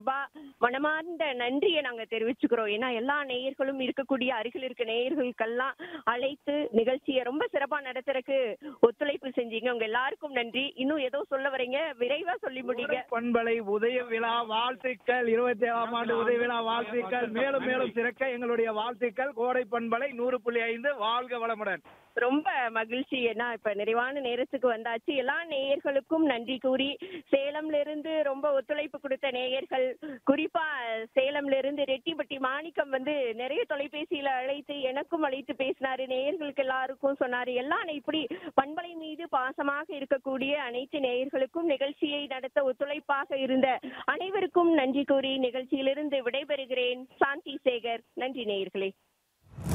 பா மனமார்ந்த நன்றியை நாங்க தெரிவிச்சுக்கிறோம் ஏன்னா எல்லா நேயர்களும் இருக்கக்கூடிய அருகில் இருக்க நேயர்களுக்கெல்லாம் அழைத்து நிகழ்ச்சியை ரொம்ப சிறப்பா நடத்துறதுக்கு ஒத்துழைப்பு செஞ்சீங்க உங்க எல்லாருக்கும் நன்றி இன்னும் ஏதோ சொல்ல வரீங்க விரைவா சொல்லி முடிங்க பண்பலை உதய விழா வாழ்த்துக்கள் இருபத்தி ஏழாம் ஆண்டு உதய விழா வாழ்த்துக்கள் மேலும் மேலும் சிறக்க எங்களுடைய வாழ்த்துக்கள் கோடை பண்பலை நூறு புள்ளி ஐந்து வாழ்க வளமுடன் ரொம்ப மகிழ்ச்சி ஏன்னா இப்ப நிறைவான நேரத்துக்கு வந்தாச்சு எல்லா நேயர்களுக்கும் நன்றி கூறி சேலம்ல இருந்து ரொம்ப ஒத்துழைப்பு கொடுத்த நேயர்கள் குறிப்பா சேலம்ல இருந்து ரெட்டிப்பட்டி மாணிக்கம் வந்து நிறைய தொலைபேசியில அழைத்து எனக்கும் அழைத்து பேசினாரு நேயர்களுக்கு எல்லாருக்கும் சொன்னாரு எல்லாம் இப்படி பண்பலை மீது பாசமாக இருக்கக்கூடிய அனைத்து நேயர்களுக்கும் நிகழ்ச்சியை நடத்த ஒத்துழைப்பாக இருந்த அனைவருக்கும் நன்றி கூறி நிகழ்ச்சியிலிருந்து விடைபெறுகிறேன் சாந்தி சேகர் நன்றி நேயர்களே